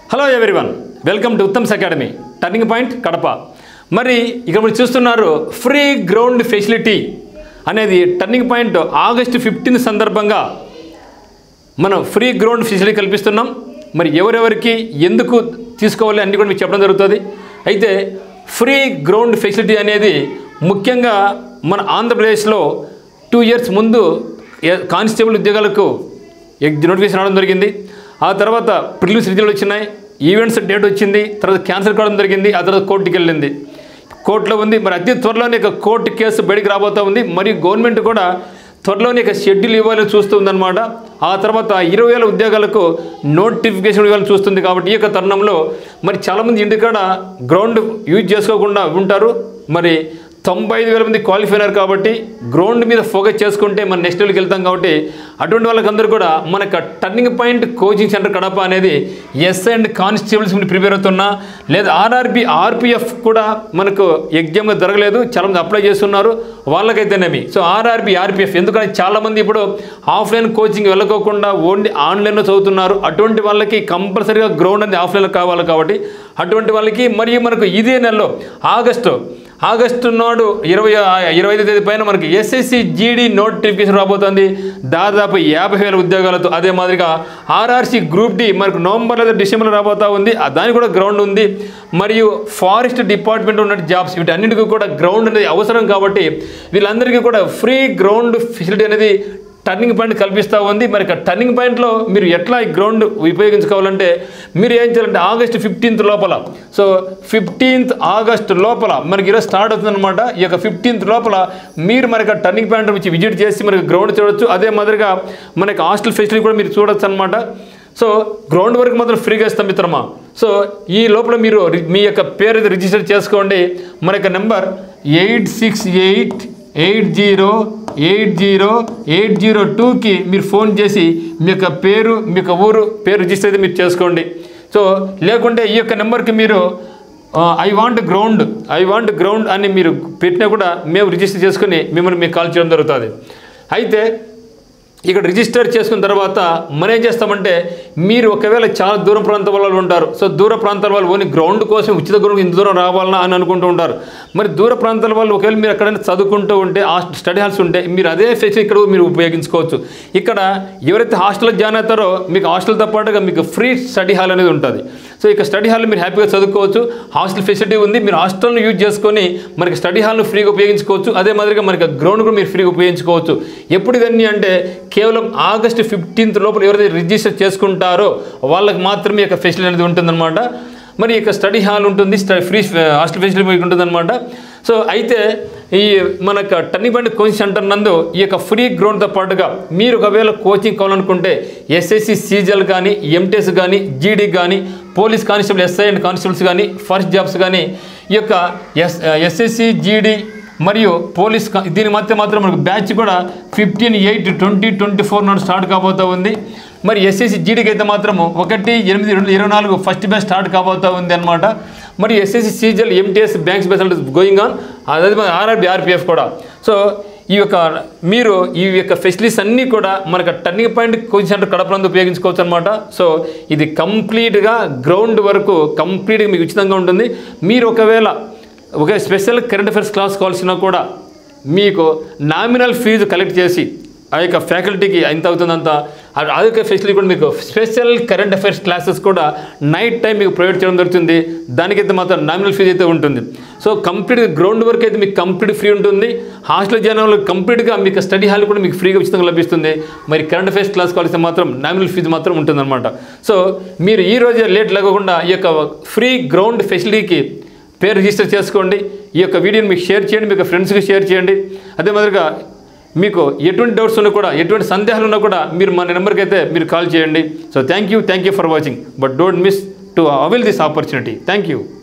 hello everyone welcome to Uttam's academy turning point Kadapa మరి ఇక్కడ మీరు చూస్తున్నారు ఫ్రీ గ్రౌండ్ ఫెసిలిటీ అనేది టర్నింగ్ పాయింట్ ఆగస్టు ఫిఫ్టీన్త్ సందర్భంగా మనం ఫ్రీ గ్రౌండ్ ఫెసిలిటీ కల్పిస్తున్నాం మరి ఎవరెవరికి ఎందుకు తీసుకోవాలి అన్నీ కూడా మీకు చెప్పడం జరుగుతుంది అయితే ఫ్రీ గ్రౌండ్ ఫెసిలిటీ అనేది ముఖ్యంగా మన ఆంధ్రప్రదేశ్లో టూ ఇయర్స్ ముందు ఏ- కానిస్టేబుల్ ఉద్యోగాలకు ఎగ్- నోటిఫికేషన్ రావడం జరిగింది ఆ తర్వాత ప్రిలిమ్స్ రిజల్ట్ వచ్చినాయి ఈవెంట్స్ డేట్ వచ్చింది తర్వాత క్యాన్సిల్ కావడం జరిగింది ఆ తర్వాత కోర్టుకి వెళ్ళింది కోర్టులో ఉంది మరి అతి త్వరలోనే ఇక కోర్టు కేసు బయటికి రాబోతా ఉంది మరియు గవర్నమెంట్ కూడా త్వరలోనే ఇక షెడ్యూల్ ఇవ్వాలని చూస్తుందన్నమాట ఆ తర్వాత ఇరవై వేల ఉద్యోగాలకు నోటిఫికేషన్ ఇవ్వాలని చూస్తుంది కాబట్టి ఈ యొక్క తరుణంలో మరి చాలామంది ఇంటికాడ గ్రౌండ్ యూజ్ చేసుకోకుండా ఉంటారు మరి తొంభై ఐదు వేల మంది క్వాలిఫై అయినారు కాబట్టి గ్రౌండ్ మీద ఫోకస్ చేసుకుంటే మనం నెక్స్ట్ లెవెల్కి వెళ్తాం కాబట్టి అటువంటి వాళ్ళకందరూ కూడా మనకు turning point coaching centre Kadapa అనేది ఎస్ అండ్ కానిస్టేబుల్స్ మీద ప్రిపేర్ అవుతున్నా లేదా ఆర్ఆర్బి ఆర్పిఎఫ్ కూడా మనకు ఎగ్జామ్గా జరగలేదు చాలామంది అప్లై చేస్తున్నారు వాళ్ళకైతేనేమి సో ఆర్ఆర్బి ఆర్పిఎఫ్ ఎందుకంటే చాలామంది ఇప్పుడు ఆఫ్లైన్ కోచింగ్ వెళ్ళకోకుండా ఓన్లీ ఆన్లైన్లో చదువుతున్నారు అటువంటి వాళ్ళకి కంపల్సరీగా గ్రౌండ్ అనేది ఆఫ్లైన్లో కావాలి కాబట్టి అటువంటి వాళ్ళకి మరియు మనకు ఇదే నెలలో ఆగస్టు ఆగస్టు నాడు ఇరవై ఇరవై ఐదు తేదీ పైన మనకి ఎస్ఎస్సి జీడీ నోటిఫికేషన్ రాబోతుంది దాదాపు యాభై వేల ఉద్యోగాలతో అదే మాదిరిగా ఆర్ఆర్సి గ్రూప్ డి మనకు నవంబర్ లేదా డిసెంబర్లో రాబోతా ఉంది ఆ దానికి కూడా గ్రౌండ్ ఉంది మరియు ఫారెస్ట్ డిపార్ట్మెంట్ ఉన్న జాబ్స్ వీటన్నిటికీ కూడా గ్రౌండ్ అనేది అవసరం కాబట్టి వీళ్ళందరికీ కూడా ఫ్రీ గ్రౌండ్ ఫెసిలిటీ అనేది టర్నింగ్ పాయింట్ కల్పిస్తూ ఉంది మరి ఇక్కడ టర్నింగ్ పాయింట్లో మీరు ఎట్లా ఈ గ్రౌండ్ ఉపయోగించుకోవాలంటే మీరు ఏం చేయాలంటే ఆగస్ట్ ఫిఫ్టీన్త్ లోపల సో ఫిఫ్టీన్త్ ఆగస్ట్ లోపల మనకి ఈరోజు స్టార్ట్ అవుతుందన్నమాట ఈ యొక్క ఫిఫ్టీన్త్ లోపల మీరు మరి ఇక్కడ టర్నింగ్ పాయింట్ వచ్చి విజిట్ చేసి మనకి గ్రౌండ్ చూడొచ్చు అదే మాదిరిగా మనకి హాస్టల్ ఫెసిలిటీ కూడా మీరు చూడొచ్చు అనమాట సో గ్రౌండ్ వరకు మాత్రం ఫ్రీగా ఇస్తాం మిత్రమా సో ఈ లోపల మీరు రి- మీ యొక్క పేరు అయితే రిజిస్టర్ చేసుకోండి మన యొక్క number eight six eight eight zero eight zero eight zero టూకి మీరు ఫోన్ చేసి మీ యొక్క పేరు మీ యొక్క ఊరు పేరు రిజిస్టర్ అయితే మీరు చేసుకోండి సో లేకుంటే ఈ యొక్క నెంబర్కి మీరు I want ground I want ground అని మీరు పెట్టినా కూడా మేము రిజిస్టర్ చేసుకుని మిమ్మల్ని మీకు కాల్ చేయడం జరుగుతుంది అయితే ఇక్కడ రిజిస్టర్ చేసుకున్న తర్వాత మనం ఏం చేస్తామంటే మీరు ఒకవేళ చాలా దూరం ప్రాంతం వాళ్ళు ఉంటారు సో దూర ప్రాంతాల వాళ్ళు ఓన్లీ గ్రౌండ్ కోసం ఉచిత గ్రౌండ్ ఇంత దూరం రావాలన్నా అని అనుకుంటూ ఉంటారు మరి దూర ప్రాంతాల వాళ్ళు ఒకవేళ మీరు ఎక్కడైనా చదువుకుంటూ ఉంటే ఆ స్టడీ హాల్స్ ఉంటే మీరు అదే ఫెసిలిటీ ఇక్కడ మీరు ఉపయోగించుకోవచ్చు ఇక్కడ ఎవరైతే హాస్టల్లో జాయిన్ అవుతారో మీకు హాస్టల్తో పాటుగా మీకు ఫ్రీ స్టడీ హాల్ అనేది ఉంటుంది సో ఇక స్టడీ హాల్ మీరు హ్యాపీగా చదువుకోవచ్చు హాస్టల్ ఫెసిలిటీ ఉంది మీరు హాస్టల్ను యూజ్ చేసుకొని మనకి స్టడీ హాల్ను ఫ్రీగా ఉపయోగించుకోవచ్చు అదే మాదిరిగా మనకి గ్రౌండ్ కూడా మీరు ఫ్రీగా ఉపయోగించుకోవచ్చు ఎప్పుడు ఇవన్నీ అంటే కేవలం ఆగస్ట్ ఫిఫ్టీన్త్ లోపల ఎవరైతే రిజిస్టర్ చేసుకుంటారో వాళ్ళకి మాత్రమే ఈ యొక్క ఫెసిలిటీ అనేది ఉంటుందన్నమాట మరి ఇక స్టడీ హాల్ ఉంటుంది స్ట- ఫ్రీ హాస్టల్ ఫెసిలిటీ మీకు ఉంటుందన్నమాట సో అయితే ఈ మనకు టర్నింగ్ పాయింట్ కోచింగ్ సెంటర్ నందు ఈ యొక్క ఫ్రీ గ్రౌండ్తో పాటుగా మీరు ఒకవేళ కోచింగ్ కావాలనుకుంటే ఎస్ఎస్సి సీజల్ కానీ ఎంటెస్ కానీ జీడీ కానీ police constable SI and constables కానీ ఫస్ట్ జాబ్స్ కానీ ఈ యొక్క ఎస్ ఎస్ఎస్సి జీడీ మరియు పోలీస్ కా- దీని మధ్య మాత్రం మనకు బ్యాచ్ కూడా fifteen eight twenty twenty four నాడు స్టార్ట్ కాబోతా ఉంది మరి ఎస్ఎస్సి జీడీకి అయితే మాత్రము ఒకటి ఎనిమిది రెండు ఇరవై నాలుగు ఫస్ట్ బ్యాచ్ స్టార్ట్ కాబోతా ఉంది అనమాట మరి ఎస్ఎస్సి సీజల్ MTS banks base going on అదే ఆర్ఆర్బి ఆర్పిఎఫ్ కూడా సో ఈ యొక్క మీరు ఈ యొక్క ఫెసిలిటీస్ అన్నీ కూడా మనకు టర్నింగ్ పాయింట్ కోచింగ్ సెంటర్ కడపనందు ఉపయోగించుకోవచ్చు అనమాట సో ఇది కంప్లీట్గా గ్రౌండ్ వరకు కంప్లీట్గా మీకు ఉచితంగా ఉంటుంది మీరు ఒకవేళ ఒక స్పెషల్ కరెంట్ అఫైర్స్ క్లాస్ కావాల్సినా కూడా మీకు నామినల్ ఫీజు కలెక్ట్ చేసి ఆ యొక్క ఫ్యాకల్టీకి ఎంత అవుతుందంత ఆ- ఆ యొక్క ఫెసిలిటీ కూడా మీకు స్పెషల్ కరెంట్ అఫైర్స్ క్లాసెస్ కూడా నైట్ టైం మీకు ప్రొవైడ్ చేయడం జరుగుతుంది దానికైతే మాత్రం నామినల్ ఫీజు అయితే ఉంటుంది సో కంప్లీట్ గ్రౌండ్ వర్క్ అయితే మీకు కంప్లీట్ ఫ్రీ ఉంటుంది హాస్టల్ జనంలో కంప్లీట్గా మీకు స్టడీ హాల్ కూడా మీకు ఫ్రీగా ఉచితంగా లభిస్తుంది మరి కరెంట్ అఫైర్స్ క్లాస్ కావాల్సిన మాత్రం నామినల్ ఫీజు మాత్రం ఉంటుందన్నమాట సో మీరు ఈ రోజే లేట్ లేకుండా ఈ యొక్క ఫ్రీ గ్రౌండ్ ఫెసిలిటీకి పేరు రిజిస్టర్ చేసుకోండి ఈ యొక్క వీడియోని మీకు షేర్ చేయండి మీకు ఫ్రెండ్స్కి షేర్ చేయండి అదే మాదిరిగా మీకు ఎటువంటి డౌట్స్ ఉన్నా కూడా ఎటువంటి సందేహాలు ఉన్నా కూడా మీరు మన నెంబర్కి అయితే మీరు కాల్ చేయండి so thank you thank you for watching but don't miss to avail this opportunity thank you